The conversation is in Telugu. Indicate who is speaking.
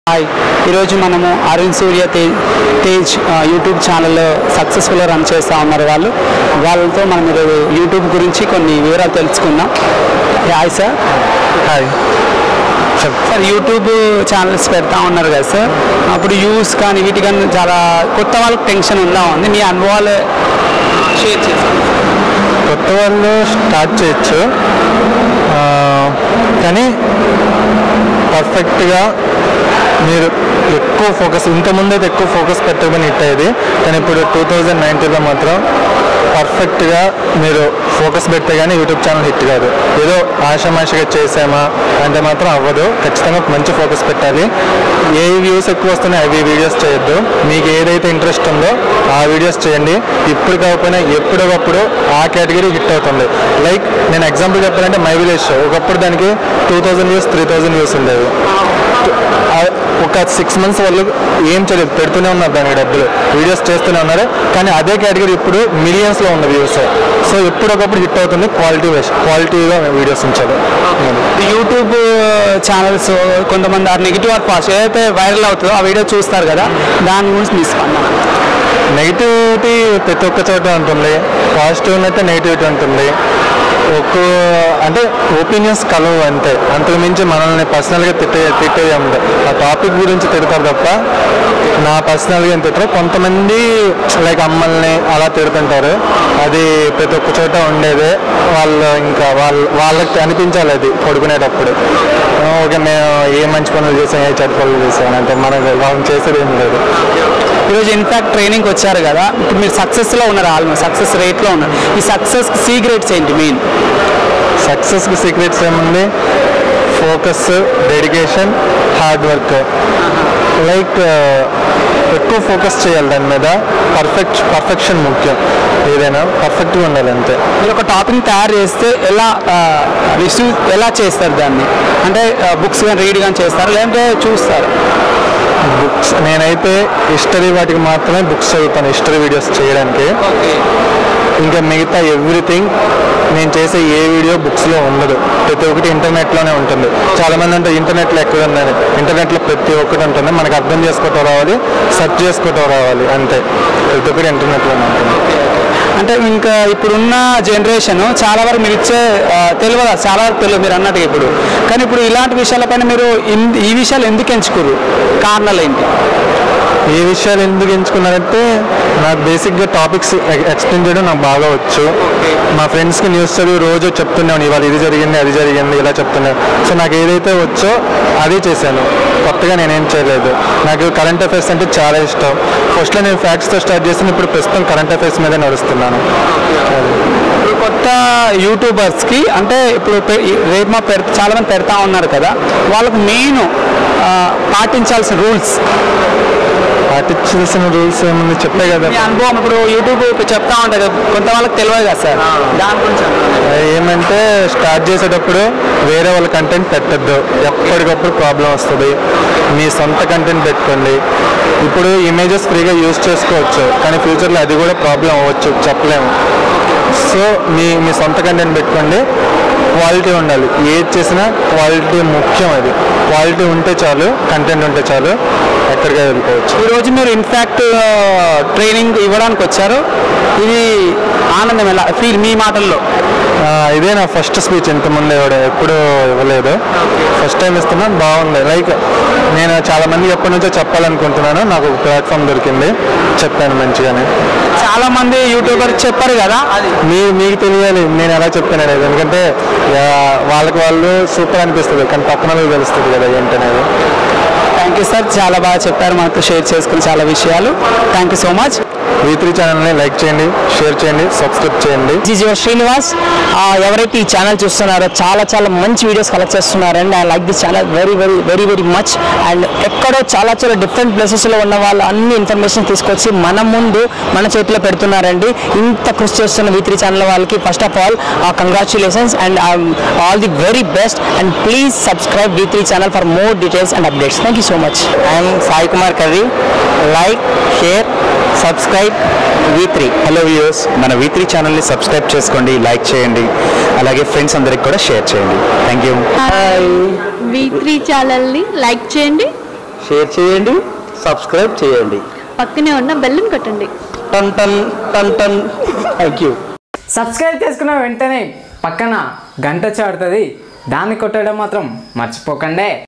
Speaker 1: హాయ్ ఈరోజు మనము అరుణ్ సూర్య తేజ్ తేజ్ ఆ, యూట్యూబ్ ఛానల్ సక్సెస్ఫుల్గా రన్ చేస్తూ ఉన్నారు వాళ్ళు వాళ్ళతో మనం ఈరోజు యూట్యూబ్ గురించి కొన్ని వివరాలు తెలుసుకుందాం hi sir
Speaker 2: hi
Speaker 1: sir YouTube channels పెడతా ఉన్నారు కదా సార్ అప్పుడు యూస్ కానీ వీటి కానీ చాలా కొత్త వాళ్ళకి టెన్షన్ ఉందా ఉంది మీ అనుభవాలు షేర్ చేస్తాం
Speaker 2: కొత్త వాళ్ళు స్టార్ట్ చేయొచ్చు ఆ, కానీ పర్ఫెక్ట్గా మీరు ఎక్కువ ఫోకస్ ఇంతకుముందు అయితే ఎక్కువ ఫోకస్ పెట్టమని హిట్ అయ్యేది కానీ ఇప్పుడు టూ థౌజండ్ నైన్టీన్లో మాత్రం పర్ఫెక్ట్గా మీరు ఫోకస్ పెడితే కానీ యూట్యూబ్ ఛానల్ హిట్ కాదు ఏదో ఆషామాషిగా చేసామా అంటే మాత్రం అవ్వదు ఖచ్చితంగా మంచి ఫోకస్ పెట్టాలి ఏ వ్యూస్ ఎక్కువ వస్తున్నాయి అవి వీడియోస్ చేయొద్దు మీకు ఏదైతే ఇంట్రెస్ట్ ఉందో ఆ వీడియోస్ చేయండి ఇప్పుడు కాకపోయినా ఎప్పుడొకప్పుడు ఆ కేటగిరీ హిట్ అవుతుంది లైక్ నేను ఎగ్జాంపుల్ చెప్పాలంటే మై విలేజ్ షో ఒకప్పుడు దానికి two thousand views three thousand views ఉండేవి ఆ- ఒక సిక్స్ మంత్స్ వాళ్ళు ఏం చేయలేదు పెడుతూనే ఉన్నారు దానికి డబ్బులు వీడియోస్ చేస్తూనే ఉన్నారు కానీ అదే కేటగిరీ ఇప్పుడు మిలియన్స్లో ఉన్న వ్యూస్ సో ఎప్పుడొకప్పుడు హిట్ అవుతుంది క్వాలిటీ వేస్ట్ క్వాలిటీగా వీడియోస్ ఉంచాలి
Speaker 1: యూట్యూబ్ ఛానల్స్ కొంతమంది ఆ నెగిటివ్ ఆర్ పాజిటివ్ ఏదైతే వైరల్ అవుతుందో ఆ వీడియో చూస్తారు కదా దాని గురించి మీ స్పందన
Speaker 2: నెగిటివిటీ ప్రతి ఒక్క చోట ఉంటుంది పాజిటివ్ అయితే నెగిటివిటీ ఉంటుంది ఒక్క అంటే ఒపీనియన్స్ కలవు అంతే అంతకు మించి మనల్ని పర్సనల్గా తిట్టే తిట్టేది ఉంది ఆ టాపిక్ గురించి తిడతారు తప్ప నా పర్సనల్గా ఏం తిట్టరు కొంతమంది లైక్ అమ్మల్ని అలా తిడుతుంటారు అది ప్రతి ఒక్క చోట ఉండేదే వాళ్ళు ఇంకా వాళ్ళ వాళ్ళకి అనిపించాలి అది పడుకునేటప్పుడు ఆ, ఓకే మేము ఏ మంచి పనులు చేసాం ఏ చెడ్డ పనులు చేసాం అంటే మనకు వాళ్ళు చేసేది ఏం లేదు
Speaker 1: ఈరోజు ఇన్ఫాక్ట్ ట్రైనింగ్ వచ్చారు కదా ఇప్పుడు మీరు సక్సెస్లో ఉన్నారు ఆల్మోస్ట్ సక్సెస్ రేట్లో ఉన్నారు ఈ సక్సెస్ సీక్రెట్స్ ఏంటి మెయిన్
Speaker 2: సక్సెస్కి సీక్రెట్స్ ఏముంది focus dedication hard work like ఎక్కువ ఫోకస్ చేయాలి దాని మీద పర్ఫెక్ట్ పర్ఫెక్షన్ ముఖ్యం ఏదైనా పర్ఫెక్ట్గా ఉండాలి అంతే
Speaker 1: మీరు ఒక టాపిక్ తయారు చేస్తే ఎలా రిసీవ్ ఎలా చేస్తారు దాన్ని అంటే బుక్స్ కానీ రీడ్ కానీ చేస్తారు లేదంటే చూస్తారు
Speaker 2: బుక్స్ నేనైతే హిస్టరీ వాటికి మాత్రమే బుక్స్ చదువుతాను హిస్టరీ వీడియోస్ చేయడానికి ఇంకా మిగతా ఎవ్రీథింగ్ నేను చేసే ఏ వీడియో బుక్స్లో ఉండదు ప్రతి ఒక్కటి ఇంటర్నెట్లోనే ఉంటుంది చాలామంది అంటే ఇంటర్నెట్లో ఎక్కడ ఉందని ఇంటర్నెట్లో ప్రతి ఒక్కటి ఉంటుంది మనకు అర్థం చేసుకోవటం రావాలి సెర్చ్ చేసుకోవటం రావాలి అంతే ప్రతి ఒక్కటి ఇంటర్నెట్లోనే ఉంటుంది
Speaker 1: అంటే ఇంకా ఇప్పుడున్న జనరేషన్ చాలా వరకు మీరు ఇచ్చే ఆ, తెలియదు చాలా వరకు తెలియదు మీరు అన్నట్టుగా ఇప్పుడు కానీ ఇప్పుడు ఇలాంటి విషయాలపైన మీరు ఇన్- ఈ విషయాలు ఎందుకు ఎంచుకోరు కారణాలు ఏంటి
Speaker 2: ఏ విషయాలు ఎందుకు ఎంచుకున్నారంటే నాకు బేసిక్గా టాపిక్స్ ఎక్స్ప్లెయిన్ చేయడం నాకు బాగా వచ్చు మా ఫ్రెండ్స్కి న్యూస్ చదివి రోజు చెప్తున్నాను ఇవాళ ఇది జరిగింది అది జరిగింది ఇలా చెప్తున్నాను సో నాకు ఏదైతే వచ్చో అదే చేశాను కొత్తగా నేనేం చేయలేదు నాకు కరెంట్ అఫైర్స్ అంటే చాలా ఇష్టం ఫస్ట్లో నేను ఫ్యాక్ట్స్తో స్టార్ట్ చేసిన ఇప్పుడు ప్రస్తుతం కరెంట్ అఫైర్స్ మీదే నడుస్తున్నాను అది.
Speaker 1: ఇప్పుడు కొత్త యూట్యూబర్స్కి అంటే ఇప్పుడు పె- ఈ రేపు మా పెడ చాలా మంది పెడతా ఉన్నారు కదా వాళ్ళకు మెయిన్ పాటించాల్సిన రూల్స్
Speaker 2: పాటించాల్సిన రూల్స్ ఏముంది చెప్పే కదా
Speaker 1: మీ అనుభవం ఇప్పుడు యూట్యూబ్ చెప్తా ఉంటుంది కదా, కొంత వాళ్ళకి తెలియదు కదా సార్ దాని గురించి
Speaker 2: ఏమంటే స్టార్ట్ చేసేటప్పుడు వేరే వాళ్ళ కంటెంట్ పెట్టద్దు ఎప్పటికప్పుడు ప్రాబ్లం వస్తుంది మీ సొంత కంటెంట్ పెట్టుకోండి ఇప్పుడు ఇమేజెస్ ఫ్రీగా యూజ్ చేసుకోవచ్చు కానీ ఫ్యూచర్లో అది కూడా ప్రాబ్లం అవ్వచ్చు చెప్పలేము సో మీ మీ సొంత కంటెంట్ పెట్టుకోండి క్వాలిటీ ఉండాలి ఏది చేసినా క్వాలిటీ ముఖ్యం అది క్వాలిటీ ఉంటే చాలు కంటెంట్ ఉంటే చాలు ఎక్కడికి వెళ్ళిపోవచ్చు
Speaker 1: ఈరోజు మీరు ఇన్ఫాక్ట్ ట్రైనింగ్ ఇవ్వడానికి వచ్చారు ఇది ఆనందం ఎలా ఫీల్ మీ మాటల్లో
Speaker 2: ఆ, ఇదే నా ఫస్ట్ స్పీచ్ ఇంతకుముందు ఎవడ ఎప్పుడు ఇవ్వలేదు ఫస్ట్ టైం ఇస్తున్నాను బాగుంది లైక్ నేను చాలా మంది ఎప్పటి నుంచో చెప్పాలనుకుంటున్నాను నాకు ఒక ప్లాట్ఫామ్ దొరికింది చెప్పాను మంచిగానే
Speaker 1: చాలా మంది యూట్యూబర్ చెప్పారు కదా అది
Speaker 2: మీ మీకు తెలియాలి నేను ఎలా చెప్పాను అనేది ఎందుకంటే ఆ, వాళ్ళకి వాళ్ళు సూపర్ అనిపిస్తుంది కానీ పక్కన వాళ్ళకి తెలుస్తుంది కదా ఏంటనేది
Speaker 1: థ్యాంక్ యూ సార్ చాలా బాగా చెప్పారు మనతో షేర్ చేసుకుని చాలా విషయాలు thank you so much
Speaker 2: V three ఛానల్ని లైక్ చేయండి షేర్ చేయండి సబ్స్క్రైబ్ చేయండి
Speaker 3: దిస్ యువర్ శ్రీనివాస్ ఆ, ఎవరైతే ఈ ఛానల్ చూస్తున్నారో చాలా చాలా మంచి వీడియోస్ కలెక్ట్ చేస్తున్నారండి I like this channel very very very very much and ఎక్కడో చాలా చాలా డిఫరెంట్ ప్లేసెస్లో ఉన్న వాళ్ళు అన్ని ఇన్ఫర్మేషన్ తీసుకొచ్చి మన ముందు మన చేతిలో పెడుతున్నారండి ఇంత కృషి చేస్తున్న వి త్రీ ఛానల్ వాళ్ళకి first of all congratulations and all the very best and please subscribe V three channel for more details and updates thank you so much I'm Sai Kumar Karri like share subscribe V three
Speaker 4: hello views మన వి త్రీ ఛానల్ని సబ్స్క్రైబ్ చేసుకోండి లైక్ చేయండి అలాగే ఫ్రెండ్స్ అందరికి కూడా షేర్ చేయండి థ్యాంక్ యూ
Speaker 5: వి త్రీ ఛానల్ని లైక్ చేయండి షేర్ చేయండి సబ్స్క్రైబ్ చేయండి
Speaker 6: పక్కనే ఉన్న బెల్లుని కొట్టండి
Speaker 5: టన్ టన్ టన్ టన్ థ్యాంక్ యూ
Speaker 7: సబ్స్క్రైబ్ చేసుకున్న వెంటనే పక్కన గంట చాడుతుంది దాన్ని కొట్టడం మాత్రం మర్చిపోకండి